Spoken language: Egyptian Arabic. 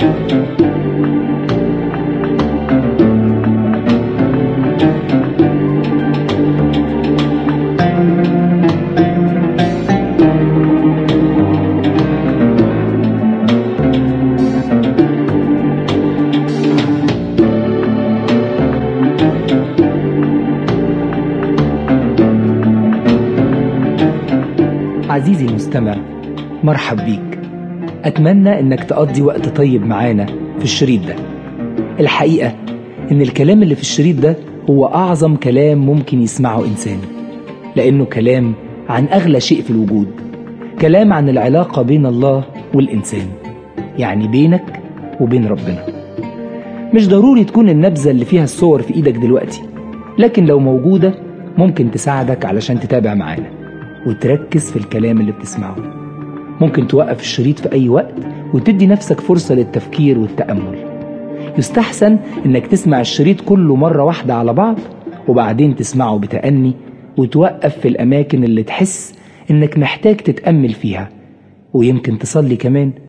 عزيزي المستمع مرحب بيك أتمنى إنك تقضي وقت طيب معانا في الشريط ده الحقيقة إن الكلام اللي في الشريط ده هو أعظم كلام ممكن يسمعه إنسان لأنه كلام عن أغلى شيء في الوجود كلام عن العلاقة بين الله والإنسان يعني بينك وبين ربنا مش ضروري تكون النبذة اللي فيها الصور في إيدك دلوقتي لكن لو موجودة ممكن تساعدك علشان تتابع معانا وتركز في الكلام اللي بتسمعه ممكن توقف الشريط في أي وقت وتدي نفسك فرصة للتفكير والتأمل يستحسن إنك تسمع الشريط كله مرة واحدة على بعض وبعدين تسمعه بتأني وتوقف في الأماكن اللي تحس إنك محتاج تتأمل فيها ويمكن تصلي كمان